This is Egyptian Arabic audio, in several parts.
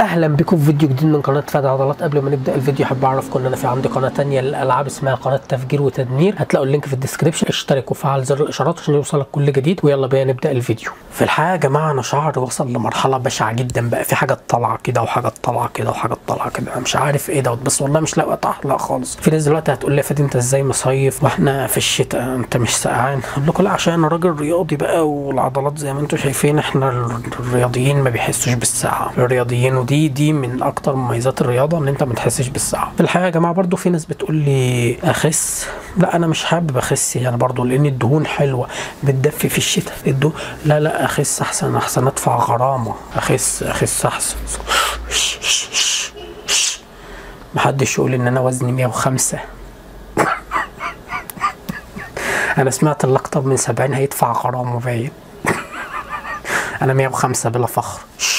اهلا بكم في فيديو جديد من قناه فادي عضلات قبل ما نبدا الفيديو حابب اعرفكم ان انا في عندي قناه تانية للالعاب اسمها قناه تفجير وتدمير هتلاقوا اللينك في الديسكربشن اشترك وفعل زر الاشارات عشان يوصلك كل جديد ويلا بينا نبدا الفيديو في الحقيقه يا جماعه انا شعري وصل لمرحله بشعه جدا بقى في حاجات طالعه كده وحاجات طالعه كده وحاجات طالعه كده انا مش عارف ايه دوت بس والله مش لاقي احلق خالص في ناس دلوقتي هتقول لي يا فادي انت ازاي مصيف واحنا في الشتاء انت مش سقعان اقول لكم لا عشان انا راجل رياضي بقى والعضلات زي ما انتم شايفين احنا الرياضيين ما بيحسوش بالسقعه الرياضيين ودي دي من اكتر مميزات الرياضه ان انت ما تحسش بالسقعه في الحقيقه يا جماعه برضو في ناس بتقول لي اخس لا انا مش حابب اخس يعني برضو لان الدهون حلوه بتدفي في الشتاء الدهون لا لا اخس احسن احسن ادفع غرامه اخس اخس احسن محدش يقول ان انا وزني 105 انا سمعت اللي اكتر من 70 هيدفع غرامه باين انا 105 بلا فخر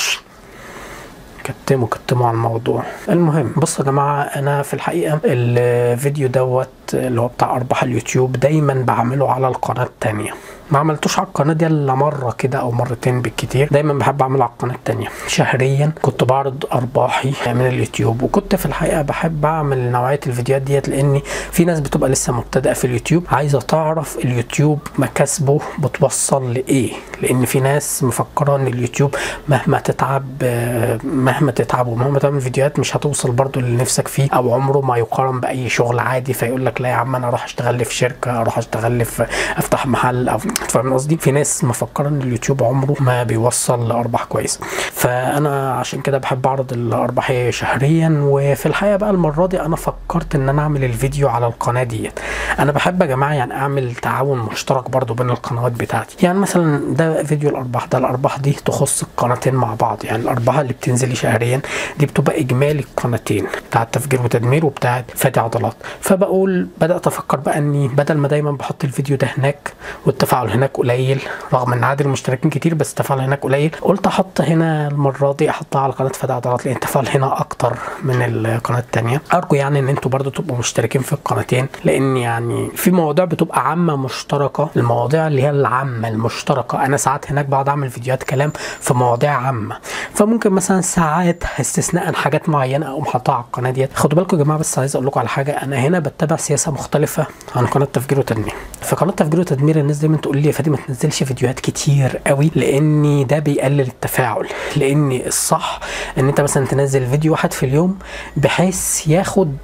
كتموا كتموا على الموضوع المهم بصوا يا جماعه انا في الحقيقه الفيديو دوت اللي هو بتاع ارباح اليوتيوب دايما بعمله على القناه التانية ما عملتوش على القناه دي الا مره كده او مرتين بالكتير دايما بحب اعمله على القناه التانية شهريا كنت بعرض ارباحي من اليوتيوب وكنت في الحقيقه بحب اعمل نوعيه الفيديوهات ديت لاني في ناس بتبقى لسه مبتدئه في اليوتيوب عايزه تعرف اليوتيوب مكاسبه بتوصل لايه لان في ناس مفكره ان اليوتيوب مهما تتعب مهما تتعب ومهما تعمل فيديوهات مش هتوصل برضو اللي نفسك فيه او عمره ما يقارن باي شغل عادي فيقول لك لا يا عم انا اروح اشتغل لي في شركه اروح اشتغل لي في افتح محل او فاهم قصدي في ناس مفكره ان اليوتيوب عمره ما بيوصل لارباح كويس فانا عشان كده بحب اعرض الارباح شهريا وفي الحقيقه بقى المره دي انا فكرت ان انا اعمل الفيديو على القناه ديت انا بحب يا جماعه يعني اعمل تعاون مشترك برضو بين القنوات بتاعتي يعني مثلا ده فيديو الارباح ده الارباح دي تخص القناتين مع بعض يعني الارباح اللي بتنزل لي شهريا دي بتبقى اجمالي القناتين بتاعه تفجير وتدمير وبتاعه فادي عضلات فبقول بدات افكر بقى اني بدل ما دايما بحط الفيديو ده هناك والتفاعل هناك قليل رغم ان عدد المشتركين كتير بس التفاعل هناك قليل قلت احط هنا المره دي احطها على قناه فادي عضلات لان التفاعل هنا اكتر من القناه الثانيه ارجو يعني ان انتوا برضو تبقوا مشتركين في القناتين لان يعني في مواضيع بتبقى عامه مشتركه المواضيع اللي هي العامه المشتركه انا ساعات هناك بقعد اعمل فيديوهات كلام في مواضيع عامه فممكن مثلا ساعات استثناء حاجات معينه اقوم حاطها على القناه ديت خدوا بالكم يا جماعه بس عايز اقول لكم على حاجه انا هنا بتبع سياسه مختلفه عن قناه تفجير وتدمير في قناه تفجير وتدمير الناس دايما تقول لي يا فادي ما تنزلش فيديوهات كتير قوي لان ده بيقلل التفاعل لان الصح ان انت مثلا تنزل فيديو واحد في اليوم بحيث ياخد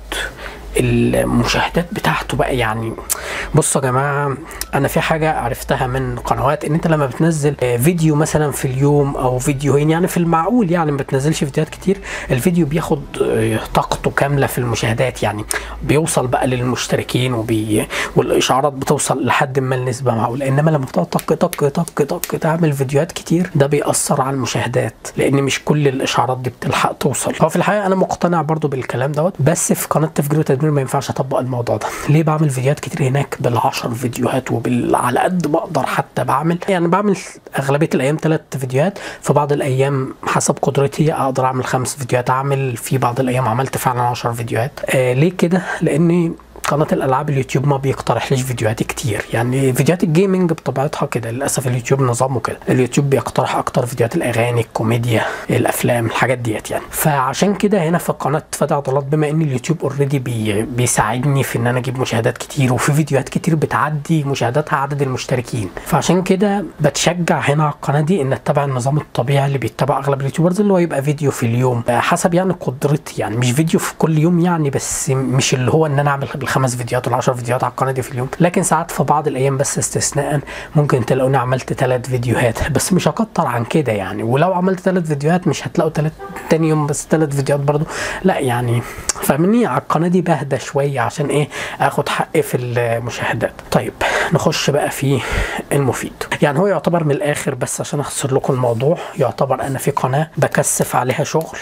المشاهدات بتاعته بقى يعني بصوا يا جماعه انا في حاجه عرفتها من قنوات ان انت لما بتنزل فيديو مثلا في اليوم او فيديوهين يعني في المعقول يعني ما بتنزلش فيديوهات كتير الفيديو بياخد طاقته كامله في المشاهدات يعني بيوصل بقى للمشتركين وبي والاشعارات بتوصل لحد ما النسبه معقوله انما لما بتقعد طق طق طق طق تعمل فيديوهات كتير ده بيأثر على المشاهدات لان مش كل الاشعارات دي بتلحق توصل هو في الحقيقه انا مقتنع برضو بالكلام دوت بس في قناه تفجير وتدمير ما ينفعش اطبق الموضوع ده ليه بعمل فيديوهات كتير هناك بالعشر فيديوهات وبال على قد ما اقدر حتى بعمل يعني بعمل اغلبيه الايام ثلاث فيديوهات في بعض الايام حسب قدرتي اقدر اعمل خمس فيديوهات اعمل في بعض الايام عملت فعلا 10 فيديوهات آه ليه كده لاني قناه الالعاب اليوتيوب ما بيقترحليش فيديوهات كتير يعني فيديوهات الجيمنج بطبيعتها كده للاسف اليوتيوب نظامه كده اليوتيوب بيقترح اكتر فيديوهات الاغاني الكوميديا الافلام الحاجات ديت يعني فعشان كده هنا في قناه فادي عضلات بما ان اليوتيوب اوريدي بي بيساعدني في ان انا اجيب مشاهدات كتير وفي فيديوهات كتير بتعدي مشاهداتها عدد المشتركين فعشان كده بتشجع هنا على القناه دي ان اتبع النظام الطبيعي اللي بيتبع اغلب اليوتيوبرز اللي هو يبقى فيديو في اليوم حسب يعني قدرتي يعني مش فيديو في كل يوم يعني بس مش اللي هو ان انا اعمل الخمس فيديوهات والعشر فيديوهات على القناه دي في اليوم لكن ساعات في بعض الايام بس استثناء ممكن تلاقوني عملت ثلاث فيديوهات بس مش هكتر عن كده يعني ولو عملت ثلاث فيديوهات مش هتلاقوا ثلاث تاني يوم بس ثلاث فيديوهات برضو لا يعني فاهمني على القناه دي بهدى شويه عشان ايه اخد حقي في المشاهدات طيب نخش بقى في المفيد يعني هو يعتبر من الاخر بس عشان اختصر لكم الموضوع يعتبر انا في قناه بكثف عليها شغل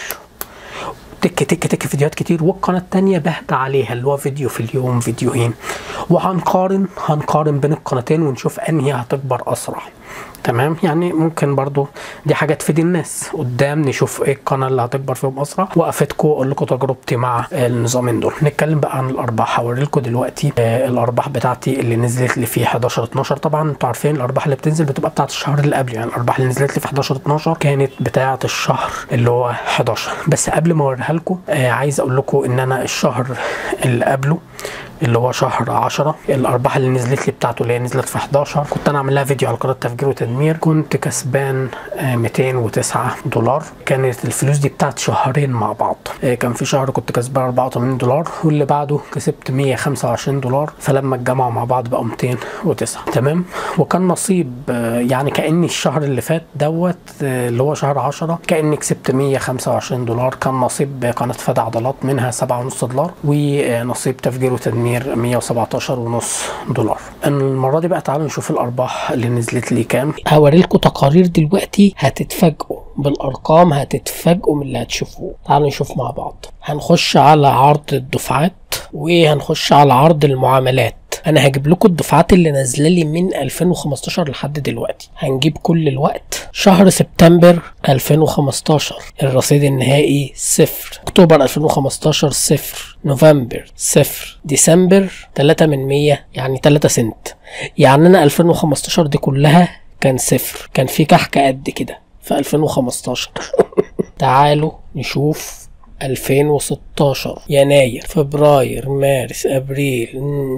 تك تك تك فيديوهات كتير والقناة التانية بهدى عليها اللي هو فيديو في اليوم فيديوهين وهنقارن هنقارن بين القناتين ونشوف انهي هتكبر اسرع تمام يعني ممكن برضو دي حاجه تفيد الناس قدام نشوف ايه القناه اللي هتكبر فيهم اسرع وافيدكم اقول لكم تجربتي مع النظامين دول نتكلم بقى عن الارباح هوري لكم دلوقتي آه الارباح بتاعتي اللي نزلت لي في 11 12 طبعا انتوا عارفين الارباح اللي بتنزل بتبقى بتاعت الشهر اللي قبله يعني الارباح اللي نزلت لي في 11 12 كانت بتاعت الشهر اللي هو 11 بس قبل ما اوريها لكم آه عايز اقول لكم ان انا الشهر اللي قبله اللي هو شهر 10 الارباح اللي نزلت لي بتاعته اللي هي نزلت في 11 كنت انا عامل لها فيديو على قناه تفجير وتدمير كنت كسبان 209 دولار كانت الفلوس دي بتاعت شهرين مع بعض كان في شهر كنت كسبان 84 دولار واللي بعده كسبت 125 دولار فلما اتجمعوا مع بعض بقوا 209 تمام وكان نصيب يعني كاني الشهر اللي فات دوت اللي هو شهر 10 كاني كسبت 125 دولار كان نصيب قناه فدا عضلات منها 7.5 دولار ونصيب تفجير وتدمير 117 ونص دولار المره دي بقى تعالوا نشوف الارباح اللي نزلت لي كام هوري لكم تقارير دلوقتي هتتفاجئوا بالارقام هتتفاجئوا من اللي هتشوفوه تعالوا نشوف مع بعض هنخش على عرض الدفعات وهنخش على عرض المعاملات انا هجيب لكم الدفعات اللي نازله لي من 2015 لحد دلوقتي هنجيب كل الوقت شهر سبتمبر 2015 الرصيد النهائي صفر اكتوبر 2015 صفر نوفمبر صفر ديسمبر 3 من 100 يعني 3 سنت يعني انا 2015 دي كلها كان صفر كان في كحكه قد كده في 2015 تعالوا نشوف 2016 يناير فبراير مارس ابريل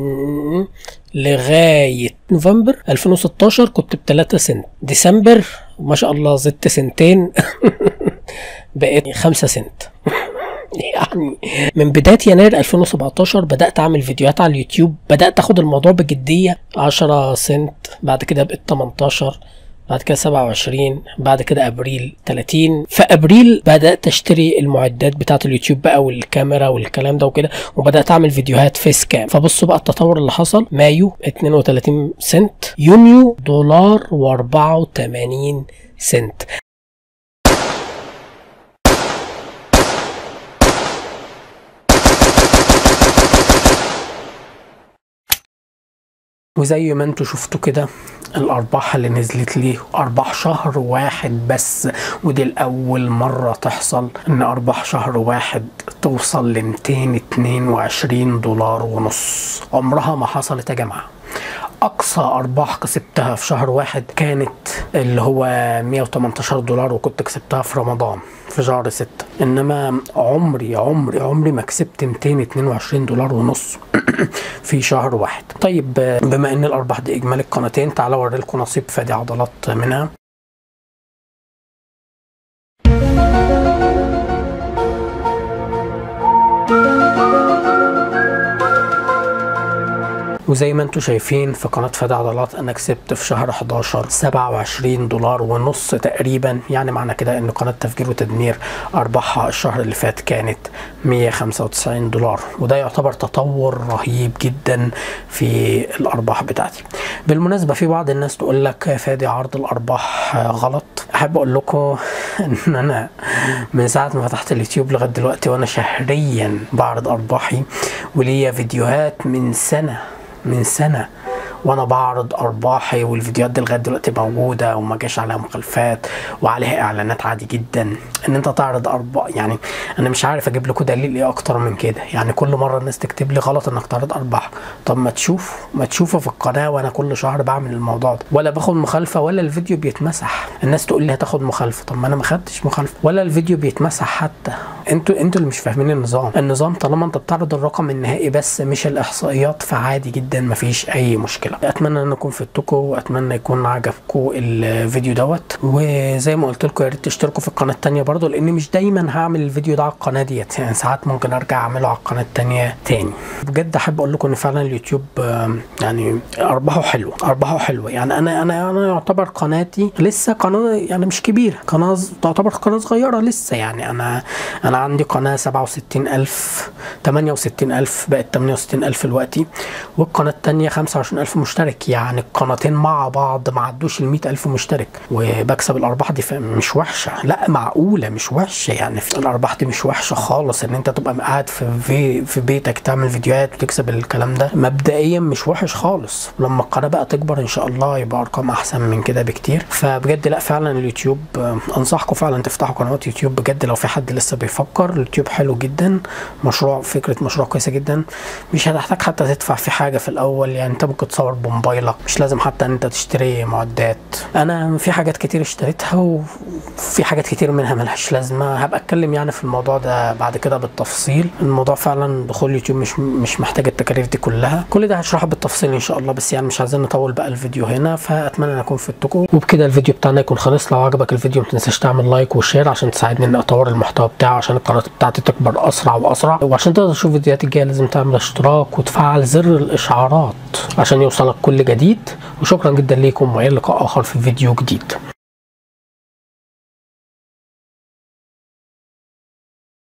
لغاية نوفمبر 2016 كنت ب 3 سنت ديسمبر ما شاء الله زدت سنتين بقيت 5 سنت يعني من بداية يناير 2017 بدأت أعمل فيديوهات على اليوتيوب بدأت أخد الموضوع بجدية 10 سنت بعد كده بقيت 18 بعد كده 27 بعد كده ابريل 30 في ابريل بدات اشتري المعدات بتاعه اليوتيوب بقى والكاميرا والكلام ده وكده وبدات اعمل فيديوهات فيس كام فبصوا بقى التطور اللي حصل مايو 32 سنت يونيو دولار و84 سنت وزي ما انتوا شفتوا كده الارباح اللي نزلت لي ارباح شهر واحد بس ودي الاول مره تحصل ان ارباح شهر واحد توصل ل 222 دولار ونص عمرها ما حصلت يا جماعه اقصى ارباح كسبتها في شهر واحد كانت اللي هو 118 دولار وكنت كسبتها في رمضان في شهر ستة انما عمري عمري عمري ما كسبت 222 دولار ونص في شهر واحد طيب بما ان الارباح دي اجمالي القناتين تعالوا اوري لكم نصيب فادي عضلات منها وزي ما انتم شايفين في قناة فادي عضلات انا كسبت في شهر 11 27 دولار ونص تقريبا يعني معنى كده ان قناة تفجير وتدمير ارباحها الشهر اللي فات كانت 195 دولار وده يعتبر تطور رهيب جدا في الارباح بتاعتي بالمناسبة في بعض الناس تقول لك فادي عرض الارباح غلط احب اقول لكم ان انا من ساعة ما فتحت اليوتيوب لغاية دلوقتي وانا شهريا بعرض ارباحي وليا فيديوهات من سنة من سنة وانا بعرض ارباحي والفيديوهات دي لغايه دلوقتي موجوده وما جاش عليها مخالفات وعليها اعلانات عادي جدا ان انت تعرض ارباح يعني انا مش عارف اجيب لكم دليل ايه اكتر من كده يعني كل مره الناس تكتب لي غلط انك تعرض ارباح طب ما تشوف ما تشوفه في القناه وانا كل شهر بعمل الموضوع ده ولا باخد مخالفه ولا الفيديو بيتمسح الناس تقول لي هتاخد مخالفه طب ما انا ما خدتش مخالفه ولا الفيديو بيتمسح حتى انتوا انتوا اللي مش فاهمين النظام النظام طالما انت بتعرض الرقم النهائي بس مش الاحصائيات فعادي جدا مفيش اي مشكله اتمنى ان اكون فدتكم واتمنى يكون عجبكم الفيديو دوت وزي ما قلت لكم يا ريت تشتركوا في القناه التانية برضو لان مش دايما هعمل الفيديو ده على القناه ديت يعني ساعات ممكن ارجع اعمله على القناه التانية تاني بجد احب اقول لكم ان فعلا اليوتيوب يعني ارباحه حلوه ارباحه حلوه يعني انا انا انا يعتبر قناتي لسه قناه يعني مش كبيره قناه تعتبر قناه صغيره لسه يعني انا انا انا عندي قناه 67000 68000 بقت 68000 دلوقتي والقناه التانية 25000 مشترك يعني القناتين مع بعض ما عدوش ال 100000 مشترك وبكسب الارباح دي مش وحشه لا معقوله مش وحشه يعني في الارباح دي مش وحشه خالص ان انت تبقى قاعد في في, في بيتك تعمل فيديوهات وتكسب الكلام ده مبدئيا مش وحش خالص لما القناه بقى تكبر ان شاء الله يبقى ارقام احسن من كده بكتير فبجد لا فعلا اليوتيوب انصحكم فعلا تفتحوا قنوات يوتيوب بجد لو في حد لسه بيفكر اليوتيوب حلو جدا مشروع فكره مشروع كويسه جدا مش هتحتاج حتى تدفع في حاجه في الاول يعني انت ممكن تصور بموبايلك مش لازم حتى ان انت تشتري معدات انا في حاجات كتير اشتريتها وفي حاجات كتير منها ملهاش لازمه هبقى اتكلم يعني في الموضوع ده بعد كده بالتفصيل الموضوع فعلا دخول يوتيوب مش مش محتاج التكاليف دي كلها كل ده هشرحه بالتفصيل ان شاء الله بس يعني مش عايزين نطول بقى الفيديو هنا فاتمنى ان اكون فدتكم وبكده الفيديو بتاعنا يكون خلص لو عجبك الفيديو ما تنساش تعمل لايك وشير عشان تساعدني ان اطور المحتوى بتاعي عشان القناه بتاعتي تكبر اسرع واسرع وعشان تقدر تشوف فيديوهاتي الجايه لازم تعمل اشتراك وتفعل زر الاشعارات عشان يوصلك كل جديد وشكرا جدا ليكم والى لقاء اخر في فيديو جديد